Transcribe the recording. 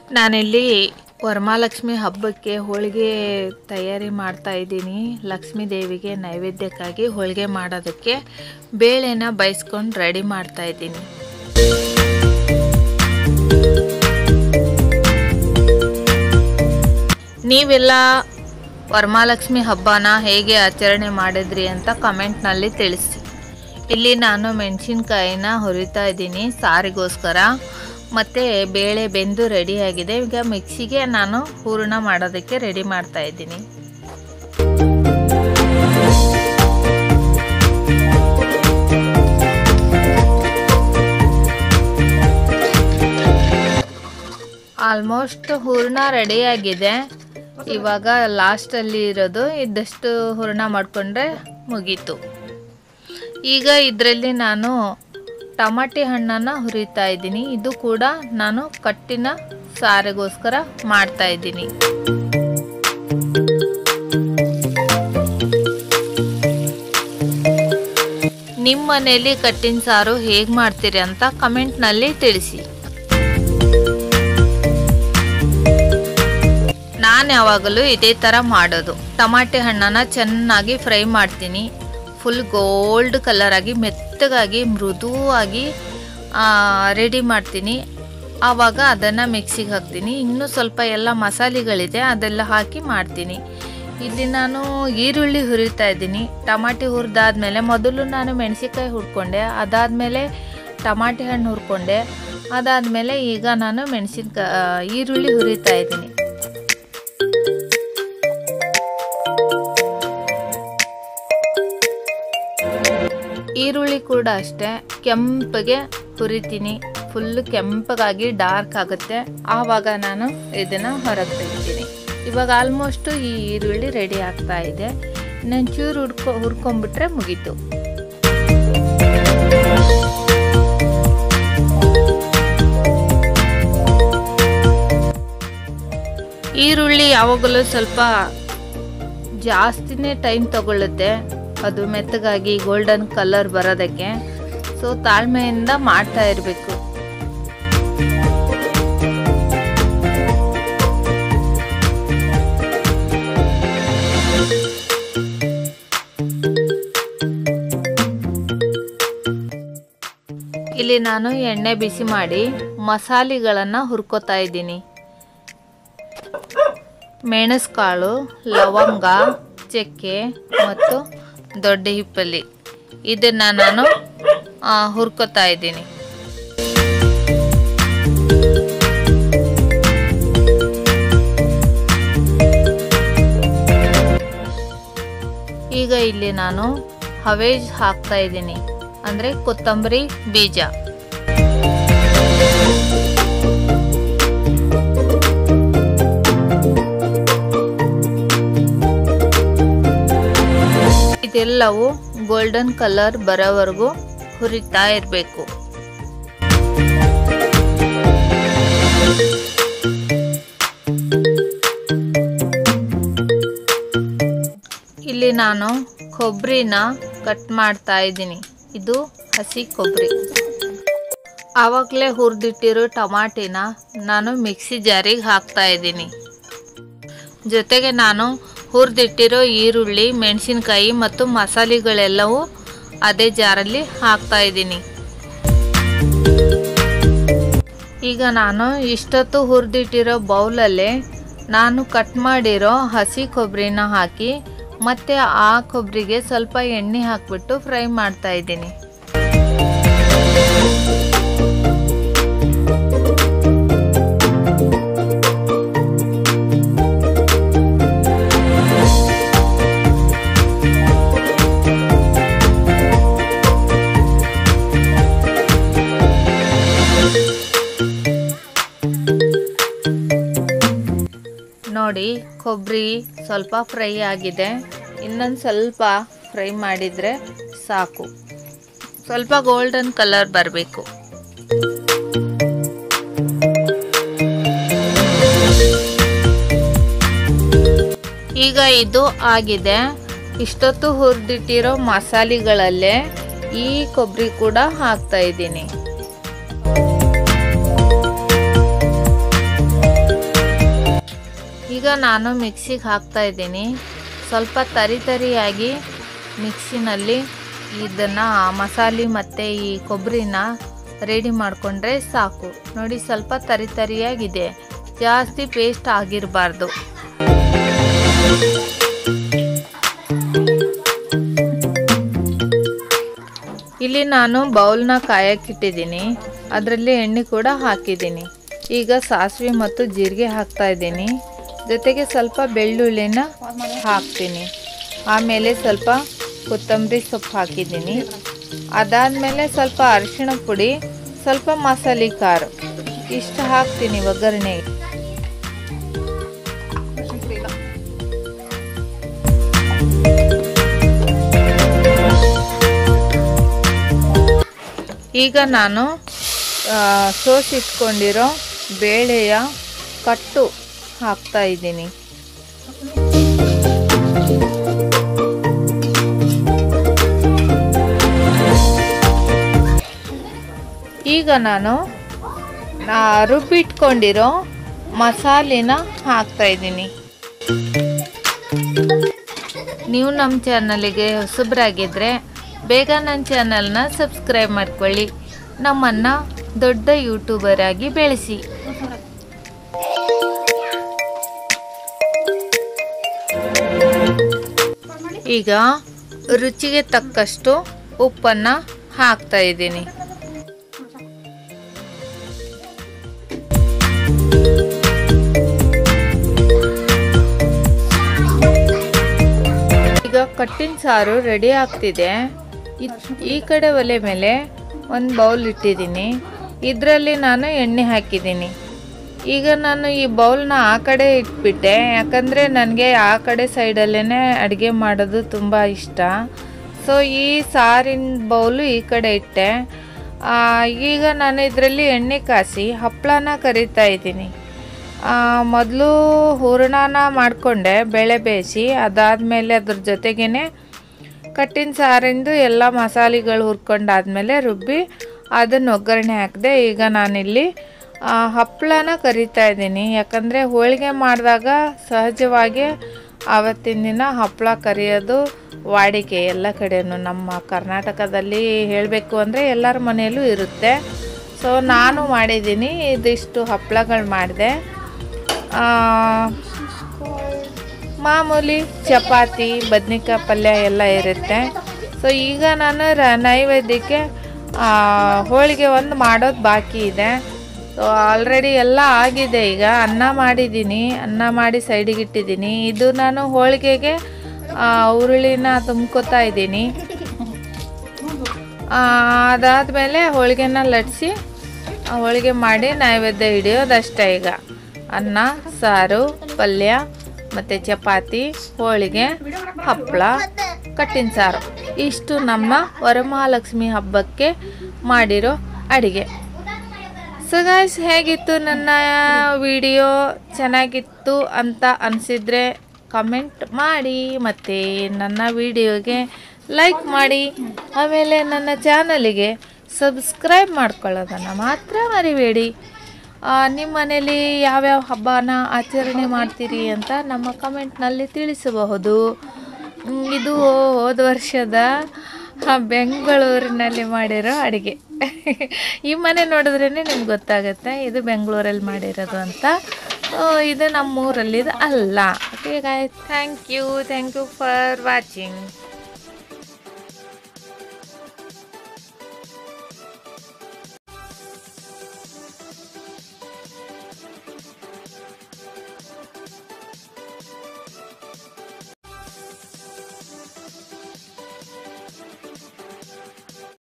ನಾನಿಲ್ಲಿ ವರಮಹಾಲಕ್ಷ್ಮಿ ಹಬ್ಬಕ್ಕೆ ಹೋಳಿಗೆ ತಯಾರಿ ಮಾಡ್ತಾ ಇದ್ದೀನಿ ಲಕ್ಷ್ಮೀ ದೇವಿಗೆ ನೈವೇದ್ಯಕ್ಕಾಗಿ ಹೋಳಿಗೆ ಮಾಡೋದಕ್ಕೆ ಬೇಳೆನ ಬೈಸ್ಕೊಂಡು ರೆಡಿ ಮಾಡ್ತಾ ಇದ್ದೀನಿ ನೀವೆಲ್ಲ ವರಮಹಾಲಕ್ಷ್ಮಿ ಹಬ್ಬನ ಹೇಗೆ ಆಚರಣೆ ಮಾಡಿದ್ರಿ ಅಂತ ಕಮೆಂಟ್ನಲ್ಲಿ ತಿಳಿಸಿ ಇಲ್ಲಿ ನಾನು ಮೆಣಸಿನ್ಕಾಯಿನ ಹುರಿತಾ ಇದ್ದೀನಿ ಸಾರಿಗೋಸ್ಕರ ಮತ್ತು ಬೇಳೆ ಬೆಂದು ರೆಡಿಯಾಗಿದೆ ಈಗ ಮಿಕ್ಸಿಗೆ ನಾನು ಹೂರಣ ಮಾಡೋದಕ್ಕೆ ರೆಡಿ ಮಾಡ್ತಾ ಇದ್ದೀನಿ ಆಲ್ಮೋಸ್ಟ್ ಹೂರಣ ರೆಡಿಯಾಗಿದೆ ಇವಾಗ ಲಾಸ್ಟಲ್ಲಿ ಇರೋದು ಇದ್ದಷ್ಟು ಹೂರಣ ಮಾಡಿಕೊಂಡ್ರೆ ಮುಗೀತು ಈಗ ಇದರಲ್ಲಿ ನಾನು ಟಮಾಟಿ ಹಣ್ಣನ್ನು ಹುರಿತಾ ಇದ್ದೀನಿ ಇದು ಕೂಡ ನಾನು ಕಟ್ಟಿನ ಸಾರಿಗೋಸ್ಕರ ಮಾಡ್ತಾ ಇದ್ದೀನಿ ನಿಮ್ಮ ಮನೆಯಲ್ಲಿ ಕಟ್ಟಿನ ಸಾರು ಹೇಗೆ ಮಾಡ್ತೀರಿ ಅಂತ ಕಮೆಂಟ್ನಲ್ಲಿ ತಿಳಿಸಿ ನಾನು ಯಾವಾಗಲೂ ಇದೇ ಥರ ಮಾಡೋದು ಟಮಾಟೆ ಹಣ್ಣನ್ನು ಚೆನ್ನಾಗಿ ಫ್ರೈ ಮಾಡ್ತೀನಿ ಫುಲ್ ಗೋಲ್ಡ್ ಕಲರ್ ಆಗಿ ಮೆತ್ತಗಾಗಿ ಮೃದುವಾಗಿ ರೆಡಿ ಮಾಡ್ತೀನಿ ಆವಾಗ ಅದನ್ನು ಮಿಕ್ಸಿಗೆ ಹಾಕ್ತೀನಿ ಇನ್ನೂ ಸ್ವಲ್ಪ ಎಲ್ಲ ಮಸಾಲೆಗಳಿದೆ ಅದೆಲ್ಲ ಹಾಕಿ ಮಾಡ್ತೀನಿ ಇಲ್ಲಿ ನಾನು ಈರುಳ್ಳಿ ಹುರಿತಾ ಇದ್ದೀನಿ ಟಮಾಟೆ ಹುರಿದಾದ್ಮೇಲೆ ಮೊದಲು ನಾನು ಮೆಣಸಿನ್ಕಾಯಿ ಹುರ್ಕೊಂಡೆ ಅದಾದಮೇಲೆ ಟಮಾಟೆ ಹಣ್ಣು ಹುರ್ಕೊಂಡೆ ಅದಾದಮೇಲೆ ಈಗ ನಾನು ಮೆಣಸಿನ್ಕಾಯಿ ಈರುಳ್ಳಿ ಹುರಿತಾ ಇದ್ದೀನಿ ಈರುಳ್ಳಿ ಕೂಡ ಅಷ್ಟೇ ಕೆಂಪಗೆ ಹುರಿತೀನಿ ಫುಲ್ ಕೆಂಪಗಾಗಿ ಡಾರ್ಕ್ ಆಗುತ್ತೆ ಆವಾಗ ನಾನು ಇದನ್ನು ಹೊರಗೆ ತೆಗಿತೀನಿ ಇವಾಗ ಆಲ್ಮೋಸ್ಟು ಈ ಈರುಳ್ಳಿ ರೆಡಿ ಆಗ್ತಾ ಇದೆ ನಾನು ಚೂರು ಹುಡ್ಕೊ ಹುರ್ಕೊಂಬಿಟ್ರೆ ಮುಗೀತು ಈರುಳ್ಳಿ ಯಾವಾಗಲೂ ಸ್ವಲ್ಪ ಜಾಸ್ತಿನೇ ಟೈಮ್ ತಗೊಳ್ಳುತ್ತೆ ಅದು ಮೆತ್ತಗಾಗಿ ಗೋಲ್ಡನ್ ಕಲರ್ ಬರೋದಕ್ಕೆ ಸೊ ತಾಳ್ಮೆಯಿಂದ ಮಾಡ್ತಾ ಇರಬೇಕು ಇಲ್ಲಿ ನಾನು ಎಣ್ಣೆ ಬಿಸಿ ಮಾಡಿ ಮಸಾಲೆಗಳನ್ನು ಹುರ್ಕೋತಾ ಇದ್ದೀನಿ ಮೆಣಸುಕಾಳು ಲವಂಗ ಚಕ್ಕೆ ಮತ್ತು ದೊಡ್ಡ ಹಿಪ್ಪಲಿ ಇದನ್ನು ನಾನು ಹುರ್ಕೋತಾ ಇದ್ದೀನಿ ಈಗ ಇಲ್ಲಿ ನಾನು ಹವೇಜ್ ಹಾಕ್ತಾ ಇದ್ದೀನಿ ಅಂದರೆ ಕೊತ್ತಂಬರಿ ಬೀಜ ಇದೆಲ್ಲವೂ ಗೋಲ್ಡನ್ ಕಲರ್ ಬರೋವರೆಗೂ ಹುರಿತಾ ಇರಬೇಕು ಇಲ್ಲಿ ನಾನು ಕೊಬ್ಬರಿನ ಕಟ್ ಮಾಡ್ತಾ ಇದ್ದೀನಿ ಇದು ಹಸಿ ಕೊಬ್ಬರಿ ಆವಾಗಲೇ ಹುರಿದಿಟ್ಟಿರೋ ಟಮಾಟಿನ ನಾನು ಮಿಕ್ಸಿ ಜಾರಿಗೆ ಹಾಕ್ತಾ ಇದ್ದೀನಿ ಜೊತೆಗೆ ನಾನು ಹುರಿದಿಟ್ಟಿರೋ ಈರುಳ್ಳಿ ಮೆಣಸಿನ್ಕಾಯಿ ಮತ್ತು ಮಸಾಲೆಗಳೆಲ್ಲವೂ ಅದೇ ಜಾರಲ್ಲಿ ಹಾಕ್ತಾ ಇದ್ದೀನಿ ಈಗ ನಾನು ಇಷ್ಟೊತ್ತು ಹುರಿದಿಟ್ಟಿರೋ ಬೌಲಲ್ಲೇ ನಾನು ಕಟ್ ಮಾಡಿರೋ ಹಸಿ ಕೊಬ್ಬರಿನ ಹಾಕಿ ಮತ್ತು ಆ ಕೊಬ್ಬರಿಗೆ ಸ್ವಲ್ಪ ಎಣ್ಣೆ ಹಾಕಿಬಿಟ್ಟು ಫ್ರೈ ಮಾಡ್ತಾ ಇದ್ದೀನಿ ನೋಡಿ ಕೊಬ್ಬರಿ ಸ್ವಲ್ಪ ಫ್ರೈ ಆಗಿದೆ ಇನ್ನೊಂದು ಸ್ವಲ್ಪ ಫ್ರೈ ಮಾಡಿದರೆ ಸಾಕು ಸ್ವಲ್ಪ ಗೋಲ್ಡನ್ ಕಲರ್ ಬರಬೇಕು ಈಗ ಇದು ಆಗಿದೆ ಇಷ್ಟೊತ್ತು ಹುರಿದಿಟ್ಟಿರೋ ಮಸಾಲೆಗಳಲ್ಲೇ ಈ ಕೊಬ್ಬರಿ ಕೂಡ ಹಾಕ್ತಾ ಇದ್ದೀನಿ ಈಗ ನಾನು ಮಿಕ್ಸಿಗೆ ಹಾಕ್ತಾ ಇದ್ದೀನಿ ಸ್ವಲ್ಪ ತರಿ ತರಿಯಾಗಿ ಮಿಕ್ಸಿನಲ್ಲಿ ಇದನ್ನು ಮಸಾಲೆ ಮತ್ತು ಈ ಕೊಬ್ಬರಿನ ರೆಡಿ ಮಾಡಿಕೊಂಡ್ರೆ ಸಾಕು ನೋಡಿ ಸ್ವಲ್ಪ ತರಿ ತರಿಯಾಗಿದೆ ಜಾಸ್ತಿ ಪೇಸ್ಟ್ ಆಗಿರಬಾರ್ದು ಇಲ್ಲಿ ನಾನು ಬೌಲ್ನ ಕಾಯಕ್ಕಿಟ್ಟಿದ್ದೀನಿ ಅದರಲ್ಲಿ ಎಣ್ಣೆ ಕೂಡ ಹಾಕಿದ್ದೀನಿ ಈಗ ಸಾಸಿವೆ ಮತ್ತು ಜೀರಿಗೆ ಹಾಕ್ತಾ ಇದ್ದೀನಿ ಜೊತೆಗೆ ಸ್ವಲ್ಪ ಬೆಳ್ಳುಳ್ಳಿನ ಹಾಕ್ತೀನಿ ಆಮೇಲೆ ಸ್ವಲ್ಪ ಕೊತ್ತಂಬರಿ ಸೊಪ್ಪು ಹಾಕಿದ್ದೀನಿ ಅದಾದಮೇಲೆ ಸ್ವಲ್ಪ ಅರಿಶಿಣ ಪುಡಿ ಸ್ವಲ್ಪ ಮಸಾಲೆ ಖಾರ ಇಷ್ಟು ಹಾಕ್ತೀನಿ ಒಗ್ಗರಣೆಗೆ ಈಗ ನಾನು ಸೋಸಿಟ್ಕೊಂಡಿರೋ ಬೇಳೆಯ ಕಟ್ಟು ಹಾಕ್ತಾ ಇದ್ದೀನಿ ಈಗ ನಾನು ರುಬ್ಬಿಟ್ಕೊಂಡಿರೋ ಮಸಾಲೆನ ಹಾಕ್ತಾ ಇದ್ದೀನಿ ನೀವು ನಮ್ಮ ಚಾನಲಿಗೆ ಹೊಸಬ್ರಾಗಿದ್ದರೆ ಬೇಗ ನನ್ನ ಚಾನಲ್ನ ಸಬ್ಸ್ಕ್ರೈಬ್ ಮಾಡ್ಕೊಳ್ಳಿ ನಮ್ಮನ್ನು ದೊಡ್ಡ ಯೂಟ್ಯೂಬರ್ ಆಗಿ ಬೆಳೆಸಿ ಈಗ ರುಚಿಗೆ ತಕ್ಕಷ್ಟು ಉಪ್ಪನ್ನು ಹಾಕ್ತಾ ಇದ್ದೀನಿ ಈಗ ಕಟ್ಟಿನ ಸಾರು ರೆಡಿ ಆಗ್ತಿದೆ ಇದ್- ಈ ಕಡೆ ಒಲೆ ಮೇಲೆ ಒಂದು ಬೌಲ್ ಇಟ್ಟಿದ್ದೀನಿ ಇದರಲ್ಲಿ ನಾನು ಎಣ್ಣೆ ಹಾಕಿದ್ದೀನಿ ಈಗ ನಾನು ಈ ಬೌಲ್ನ ಆ ಕಡೆ ಇಟ್ಬಿಟ್ಟೆ ಯಾಕಂದರೆ ನನಗೆ ಆ ಕಡೆ ಸೈಡಲ್ಲೇ ಅಡುಗೆ ಮಾಡೋದು ತುಂಬ ಇಷ್ಟ ಸೊ ಈ ಸಾರಿನ ಬೌಲು ಈ ಕಡೆ ಇಟ್ಟೆ ಆ, ಈಗ ನಾನು ಇದರಲ್ಲಿ ಎಣ್ಣೆ ಕಾಸಿ ಹಪ್ಪಳನ ಕರಿತಾ ಇದ್ದೀನಿ ಮೊದಲು ಹೂರಣನ ಮಾಡಿಕೊಂಡೆ ಬೇಳೆ ಬೇಯಿಸಿ ಅದಾದಮೇಲೆ ಅದ್ರ ಜೊತೆಗೇ ಕಟ್ಟಿನ ಸಾರಿಂದು ಎಲ್ಲ ಮಸಾಲೆಗಳು ಹುರ್ಕೊಂಡಾದ್ಮೇಲೆ ರುಬ್ಬಿ ಅದನ್ನು ಒಗ್ಗರಣೆ ಹಾಕಿದೆ ಈಗ ನಾನಿಲ್ಲಿ ಆ, ಹಪ್ಪಳನ ಕರಿತಾ ಇದ್ದೀನಿ ಯಾಕಂದರೆ ಹೋಳಿಗೆ ಮಾಡಿದಾಗ ಸಹಜವಾಗಿ ಆವತ್ತಿನ ದಿನ ಹಪ್ಪಳ ಕರಿಯೋದು ವಾಡಿಕೆ ಎಲ್ಲ ಕಡೆನೂ ನಮ್ಮ ಕರ್ನಾಟಕದಲ್ಲಿ ಹೇಳಬೇಕು ಅಂದರೆ ಎಲ್ಲರ ಮನೆಯಲ್ಲೂ ಇರುತ್ತೆ ಸೊ ನಾನು ಮಾಡಿದ್ದೀನಿ ಇದಿಷ್ಟು ಹಪ್ಪಳಗಳು ಮಾಡಿದೆ ಆ, ಮಾಮೂಲಿ ಚಪಾತಿ ಬದ್ನಿಕಾಯಿ ಪಲ್ಯ ಎಲ್ಲ ಇರುತ್ತೆ ಸೊ ಈಗ ನಾನು ರ ನೈವೇದ್ಯಕ್ಕೆ ಆ, ಹೋಳಿಗೆ ಒಂದು ಮಾಡೋದು ಬಾಕಿ ಇದೆ ಸೊ ಆಲ್ರೆಡಿ ಎಲ್ಲ ಆಗಿದೆ ಈಗ ಅನ್ನ ಮಾಡಿದ್ದೀನಿ ಅನ್ನ ಮಾಡಿ ಸೈಡಿಗೆ ಇಟ್ಟಿದ್ದೀನಿ ಇದು ನಾನು ಹೋಳಿಗೆಗೆ ಆ, ಉರುಳಿನ ತುಂಬ್ಕೊತಾ ಇದ್ದೀನಿ ಅದಾದಮೇಲೆ ಹೋಳಿಗೆನ ಲಟ್ಸಿ ಆ ಹೋಳಿಗೆ ಮಾಡಿ ನೈವೇದ್ಯ ಹಿಡಿಯೋದಷ್ಟೇ ಈಗ ಅನ್ನ ಸಾರು ಪಲ್ಯ ಮತ್ತು ಚಪಾತಿ ಹೋಳಿಗೆ ಹಪ್ಪಳ ಕಟ್ಟಿನ ಸಾರು ಇಷ್ಟು ನಮ್ಮ ವರಮಹಾಲಕ್ಷ್ಮಿ ಹಬ್ಬಕ್ಕೆ ಮಾಡಿರೋ ಅಡಿಗೆ ಸೊ ಗಾಯ್ಸ್ ಹೇಗಿತ್ತು ನನ್ನ ವಿಡಿಯೋ ಚೆನ್ನಾಗಿತ್ತು ಅಂತ ಅನಿಸಿದರೆ ಕಮೆಂಟ್ ಮಾಡಿ ಮತ್ತು ನನ್ನ ವಿಡಿಯೋಗೆ ಲೈಕ್ ಮಾಡಿ ಆಮೇಲೆ ನನ್ನ ಚಾನಲಿಗೆ ಸಬ್ಸ್ಕ್ರೈಬ್ ಮಾಡ್ಕೊಳ್ಳೋದನ್ನು ಮಾತ್ರ ಮರಿಬೇಡಿ ಆ, ನಿಮ್ಮ ಮನೇಲಿ ಯಾವ್ಯಾವ ಹಬ್ಬನ ಆಚರಣೆ ಮಾಡ್ತೀರಿ ಅಂತ ನಮ್ಮ ಕಮೆಂಟ್ನಲ್ಲಿ ತಿಳಿಸಬಹುದು ಮ್, ಇದು ಹೋದ ವರ್ಷದ ಆ, ಬೆಂಗಳೂರಿನಲ್ಲಿ ಮಾಡಿರೋ ಅಡುಗೆ ಈ ಮನೆ ನೋಡಿದ್ರೇ ನಿಮ್ಗೆ ಗೊತ್ತಾಗುತ್ತೆ ಇದು ಬೆಂಗಳೂರಲ್ಲಿ ಮಾಡಿರೋದು ಅಂತ ಆ, ಇದು ನಮ್ಮೂರಲ್ಲಿದು ಅಲ್ಲ okay guys thank you thank you for watching